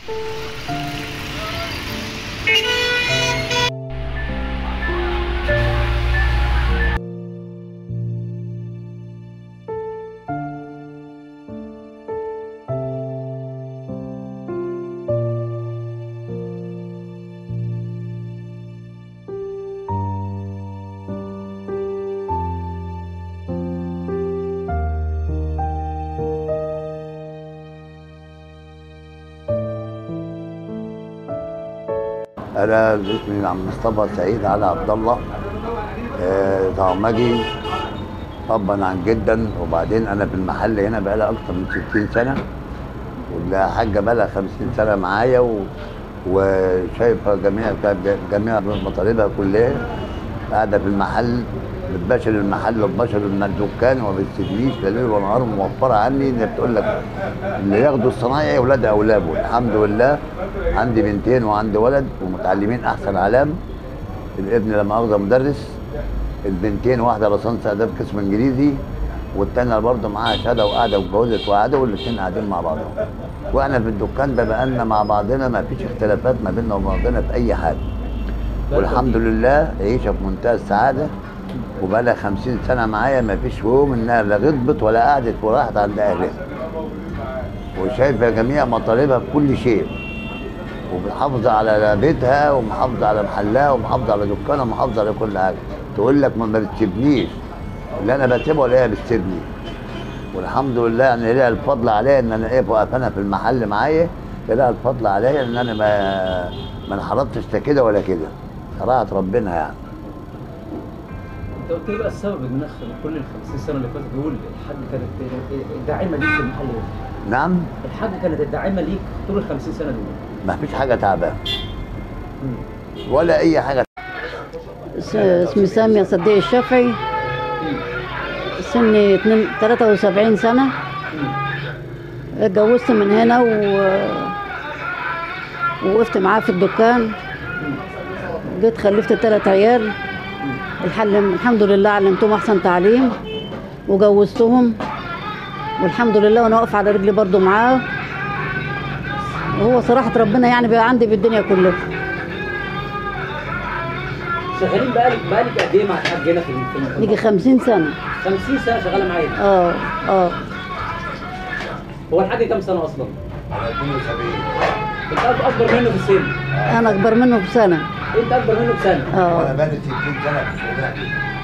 انا اسمي عم مصطفى سعيد علي عبد الله آه، طعمجي طبا عن جدا وبعدين انا في المحل هنا بقالي اكتر من 60 سنه والحاجه بقالها 50 سنه معايا و... وشايفه جميع جميع مطالبها كلها قاعده في المحل بتباشر المحل وبشر من الدكان وما بتسيبنيش لا ليل ولا نهار موفره عني ان بتقول لك اللي ياخدوا الصنايعي ولاد اولاده الحمد لله عندي بنتين وعندي ولد ومتعلمين احسن علام الابن لما اخذ مدرس البنتين واحده لصنص اداب قسم انجليزي والتانيه برضه معاها شهاده وقاعده واتجوزت وقاعده والاثنين قاعدين مع بعضهم واحنا في الدكان ده بقالنا مع بعضنا ما فيش اختلافات ما بيننا وبعضنا في اي حاجه والحمد لله عيشه في منتهى السعاده وبقى لها 50 سنه معايا ما فيش يوم انها لا غضبت ولا قعدت وراحت عند اهلها وشايفه جميع مطالبها في كل شيء ومحافظه على بيتها ومحافظه على محلها ومحافظه على دكانها ومحافظه على كل حاجه تقول لك ما ما بتسيبنيش اللي انا بسيبها ولا هي بتسيبني والحمد لله يعني ليها الفضل عليا ان انا ايه واقف انا في المحل معايا ليها الفضل عليا ان انا ما ما انحرفتش لا كده ولا كده صراحه ربنا يعني انت قلت لي بقى السبب ان كل ال 50 سنه اللي فاتت دول الحاج كانت الداعمه ليك في المحل ايه؟ نعم الحاج كانت الداعمه ليك طول ال 50 سنه دول ما فيش حاجه تعبان ولا اي حاجه س- اسمي سامية صديق الشافعي سني اتنين- 73 سنة اتجوزت من هنا و... ووقفت معاه في الدكان جيت خلفت ثلاث عيال الحل... الحمد لله علمتهم احسن تعليم وجوزتهم والحمد لله وانا واقفه على رجلي برضو معاه وهو صراحه ربنا يعني بقى عندي بالدنيا كلها شغالين بقالك بقالك قد ايه مع الحاج هنا في في المحل؟ نيجي 50 سنه 50 سنه شغاله معايا اه اه هو الحاج كام سنه اصلا؟ انت أك- اكبر منه في السن انا اكبر منه بسنه انت اكبر منه بسنه اه بقالي 60 سنه في الشغلانه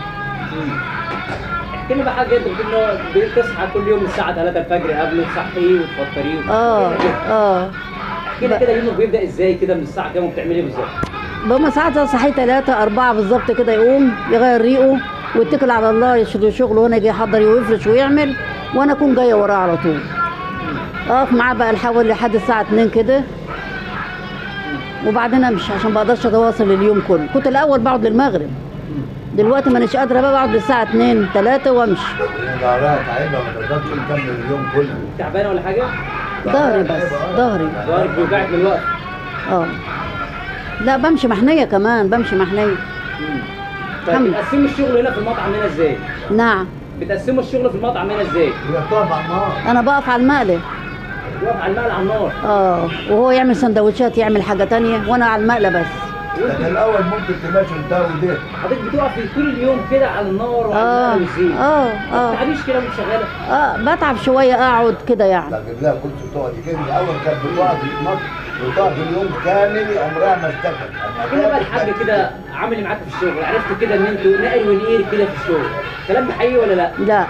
احكي لي بقى حاجه انت بتقول ان هو بتصحى كل يوم الساعه 3 الفجر قبله تصحيه وتفطريه اه اه احكي لي كده يومك بيبدا ازاي كده من الساعه كام وبتعملي ايه بالظبط؟ بابا ساعات صحي ثلاثة أربعة بالظبط كده يقوم يغير ريقه ويتكل على الله يشيل شغله وانا يجي يحضر ويفرش ويعمل وانا اكون جايه وراه على طول اقف معاه بقى الحول لحد الساعه 2 كده وبعدين امشي عشان ما اقدرش اتواصل اليوم كله كنت الاول بقعد للمغرب دلوقتي مانيش قادره بقى بقعد للساعه 2 3 وامشي ظهرها تعبها ما تقدرش تكمل اليوم كله تعبانه ولا حاجه؟ ظهري بس ظهري ظهرك بيوجعك من الوقت اه لا بمشي محنيه كمان بمشي محنيه طيب الحمد. بتقسموا الشغل هنا في المطعم هنا ازاي؟ نعم بتقسموا الشغل في المطعم هنا ازاي؟ هي بتقف على النار انا بقف على المقله واقف على المقلة على النار اه وهو يعمل سندوتشات يعمل حاجه تانية وانا على المقله بس لكن الاول ممكن تماشي ده وده حضرتك بتقفي طول اليوم كده على النار وعلى اه المقلة والزيت اه ما اه بتتعبيش كده وانت شغاله اه بتعب شويه اقعد كده يعني لكن لها كرسي تقعد كده الاول كانت بتقعد في مصر بتقعد اليوم كامل عمرها ما اشتكت كده بقى الحاج كده عامل إيه معاك في الشغل عرفت كده ان انتوا نقل ونقير كده في الشغل الكلام ده حقيقي ولا لا؟ لا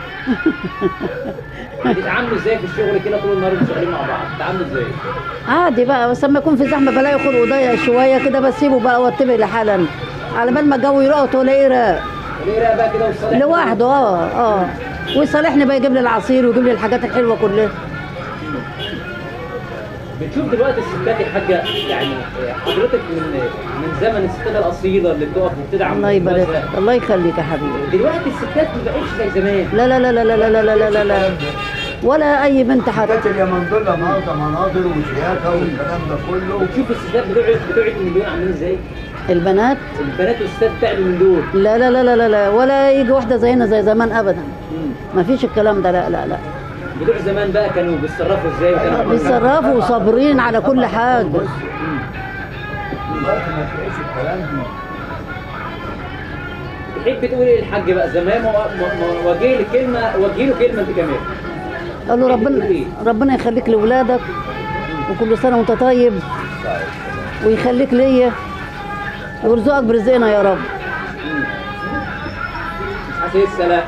بتتعاملوا ازاي في الشغل كده طول النهار انتوا شغالين مع بعض؟ بتتعاملوا ازاي؟ عادي بقى بس لما يكون في زحمه بلاقي خلقه ضيق شويه كده بسيبه بقى واتبع لحالا على بال ما الجو يرقط ولا ايه راق ليه رأي بقى كده والصالح لوحده اه اه ويصالحني بقى يجيب لي العصير ويجيب لي الحاجات الحلوه كلها بتشوف دلوقتي الستات يا حاجه يعني حضرتك من من زمن الستات الاصيله اللي بتقف وبتدعم الله يبارك جوزها. لك الله يخليك يا حبيبي دلوقتي الستات ما بقتش زي زمان لا لا لا لا لا لا لا لا لا لا ولا اي بنت حتى كانت اليمن دول مناظر مناظر وشياكه والكلام ده كله وتشوف الستات بتوعك بتوعك من دول عاملين ازاي البنات البنات والستات بتاعي من دول لا لا لا لا لا لا ولا يجي واحده زينا زي زمان ابدا مم. ما فيش الكلام ده لا لا لا بتوع زمان بقى كانوا بيتصرفوا ازاي وكانوا بيتصرفوا وصابرين على كل حاجه دلوقتي ما تلاقيش الكلام دي تحب تقول ايه الحاج بقى زمان ما- ما- ما- وجه لي كلمه وجه له كلمه انت كمان قال له ربنا ربنا يخليك لاولادك وكل سنه وانت طيب ويخليك ليا ويرزقك برزقنا يا رب مش حاسس السلام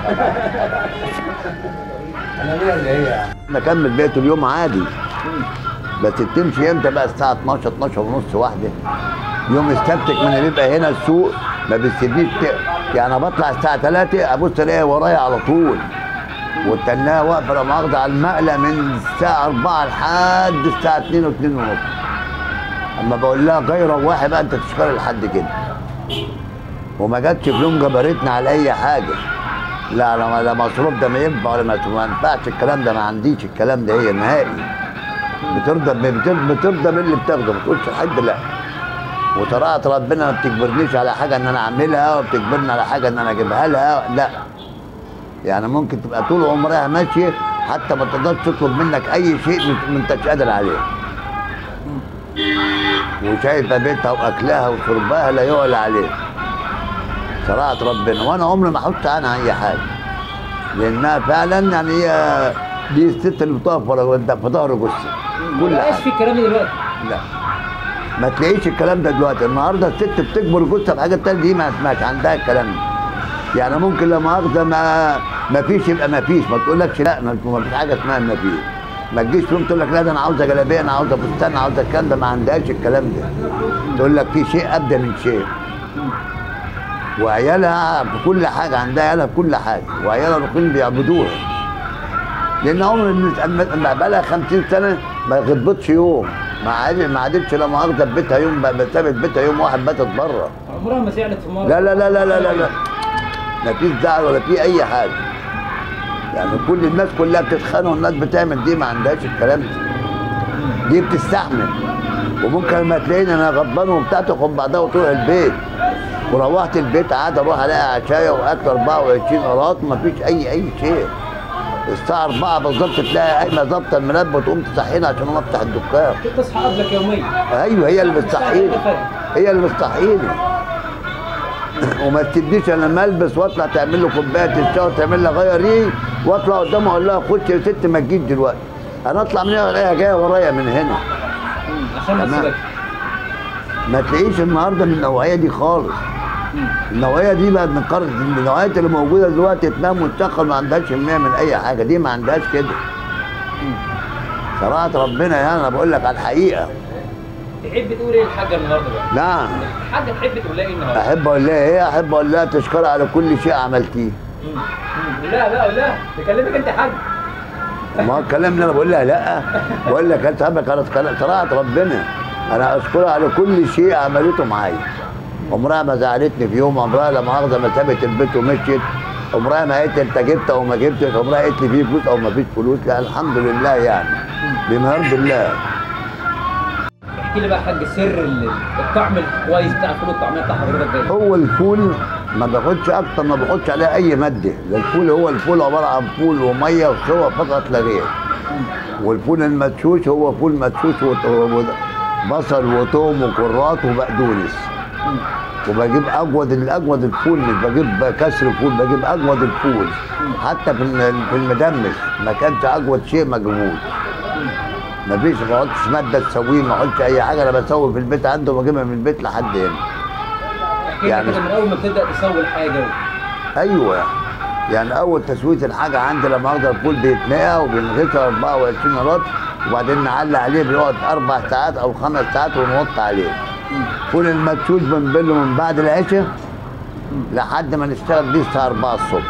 انا ليا اللي هي نكمل بقيه اليوم عادي بس تمشي امتى بقى الساعه 12 12 ونص واحده يوم استبتك من اللي بيبقى هنا السوق ما بيسيبنيش ت- يعني أنا بطلع الساعه 3 ابص الاقيها ورايا على طول والتنايه واقفه لا مؤاخذه على المقله من الساعه 4 لحد الساعه 2 و 2 ونص اما بقول لها غير واحد بقى انت تشكر لحد كده وما جاتش في يوم جبرتنا على اي حاجه لا لا لا مصروف ده ما ينفع ولا ما ما ينفعش الكلام ده ما عنديش الكلام ده هي نهائي بترضى بترضى, بترضى باللي بتاخده ما تقولش لحد لا وطريقه ربنا ما بتجبرنيش على حاجه ان انا اعملها وبتجبرني على حاجه ان انا اجيبها لها لا يعني ممكن تبقى طول عمرها ماشيه حتى ما تقدرش تطلب منك اي شيء ما انتش قادر عليه وشايفه بيتها واكلها وشربها لا يعلى عليه صراحة ربنا وانا عمري ما احط عنها اي حاجه لانها فعلا يعني هي دي الست اللي بتقف ورا في ظهر جثه ما كل بقاش حاجه في الكلام ده دلوقتي لا ما تلاقيش الكلام ده دلوقتي النهارده الست بتكبر جثه في حاجه تانية دي ما اسمعش عندها الكلام ده يعني ممكن لما مؤاخذه ما ما فيش يبقى ما فيش ما تقولكش لا ما ما فيش حاجه اسمها ما فيش ما تجيش يوم تقول لك لا ده انا عاوزه جلابيه انا عاوزه فستان انا عاوزه الكلام ده ما عندهاش الكلام ده تقول لك في شيء ابدا من شيء وعيالها في كل حاجه عندها عيالها في كل حاجه وعيالها الاخرين بيعبدوها لان عمر ما بقى لها 50 سنه ما غضبتش يوم ما عاد ما عادتش لا مؤاخذه في بيتها يوم بقى سابت بيتها يوم واحد باتت بره عمرها ما زعلت في مره لا لا لا لا لا لا لا لا فيش زعل ولا في اي حاجه يعني كل الناس كلها بتتخانق والناس بتعمل دي ما عندهاش الكلام ده دي بتستحمل وممكن لما تلاقيني انا غضبان وبتاع تاخد بعضها وتروح البيت وروحت البيت عاد اروح الاقي عشايه واكل 24 قراط مفيش اي اي شيء الساعه 4 بالظبط تلاقي قايمه ظابطه المنبه وتقوم تصحيني عشان اقوم افتح الدكان تصحى قبلك يوميا ايوه هي اللي بتصحيني هي اللي بتصحيني وما تديش انا لما البس واطلع تعمل له كوبايه الشاي وتعمل لي غيري واطلع قدامها اقول لها خش يا ست ما تجيش دلوقتي انا اطلع من هنا الاقيها جايه ورايا من هنا مم. عشان ما تمام. تسيبك ما تلاقيش النهارده من النوعيه دي خالص مم. النوعيه دي بقت من قرن النوعيات اللي موجوده دلوقتي تنام وتشخر ما عندهاش هميه من اي حاجه دي ما عندهاش كده صراحه ربنا يعني انا بقول لك على الحقيقه تحب تقول ايه الحاجه النهارده بقى؟ نعم حاجه تحب تقول لها ايه النهارده؟ احب اقول لها ايه احب اقول لها تشكر على كل شيء عملتيه مم. مم. لا لا لا بكلمك انت حاج ما هو الكلام اللي انا بقول لها لا بقول لك انت عندك على صراحه ربنا انا اشكرها على كل شيء عملته معايا عمرها ما زعلتني في يوم عمرها لا مؤاخذه ما سابت البيت ومشيت عمرها ما قالت انت جبت او ما جبتش عمرها قالت لي في فلوس او ما فيش فلوس لا الحمد لله يعني بما يرضي الله احكي لي بقى يا حاج سر ال- الطعم الكويس بتاع الفول والطعميه بتاع حضرتك ده هو الفول ما باخدش اكتر ما باخدش عليه اي ماده ده الفول هو الفول عباره عن فول وميه وسوا فقط لا غير والفول المدشوش هو فول مدشوش وت- و- بصل وثوم وكرات وبقدونس مم. وبجيب اجود الاجود الفول مش بجيب كسر فول بجيب اجود الفول حتى في الم- في المدمس ما كانش اجود شيء ما جابوش ما فيش ما احطش ماده تسويه ما احطش اي حاجه انا بسوي في البيت عنده وبجيبها من البيت لحد هنا احكي لي يعني- كده من اول ما بتبدا تسوي الحاجه ايوه يعني اول تسويه الحاجه عندي لما اخد الفول بيتنقى وبينغسل 24 رط وبعدين نعلي عليه بيقعد اربع ساعات او خمس ساعات ونوط عليه فول المدشوش بنبله من بعد العشاء لحد ما نشتغل بيه الساعه 4 الصبح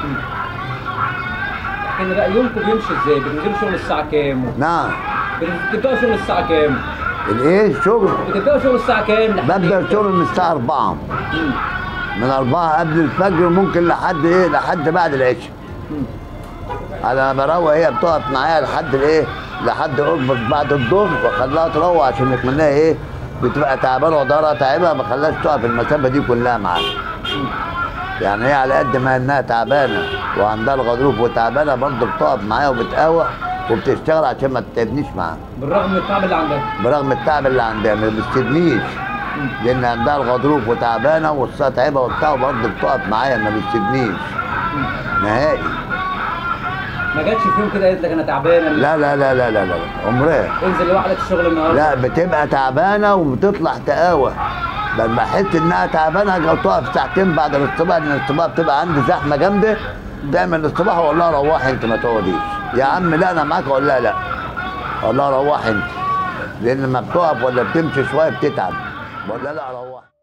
احكي لنا بقى يومكم بيمشي ازاي؟ بتنزلوا شغل الساعه كام؟ نعم بتبداوا شغل الساعه كام؟ الايه الشغل بتبداوا شغل الساعه كام؟ لحد ببدا إمتى؟ الشغل من الساعه 4 مم. من 4 قبل الفجر ممكن لحد ايه لحد بعد العشاء مم. انا بروح هي بتقف معايا لحد الايه لحد قرب بعد الظهر بخليها تروح عشان منها ايه بتبقى تعبانه وضهرها تعبها ما بخليهاش تقف المسافه دي كلها معايا يعني هي على قد ما انها تعبانه وعندها الغضروف وتعبانه برضه بتقف معايا وبتقاوح وبتشتغل عشان ما تتعبنيش معاها بالرغم من التعب اللي عندها برغم التعب اللي عندها ما بتسيبنيش لان عندها الغضروف وتعبانه وصها تعبه وبتاع وبرضه بتقف معايا ما بتسيبنيش نهائي ما جاتش في يوم كده قالت لك انا تعبانه لا لا لا لا لا لا عمرها انزل لوحدك الشغل النهارده لا بتبقى تعبانه وبتطلع تقاوح لما احس انها تعبانه هاجي تقف ساعتين بعد الاصطباح لان الاصطباح بتبقى عندي زحمه جامده تعمل الاصطباح واقول لها روحي انت ما تقعديش يا عم لا انا معاك اقول لها لا اقول لها روحي انت لان لما بتقف ولا بتمشي شويه بتتعب بقول لها لا روحي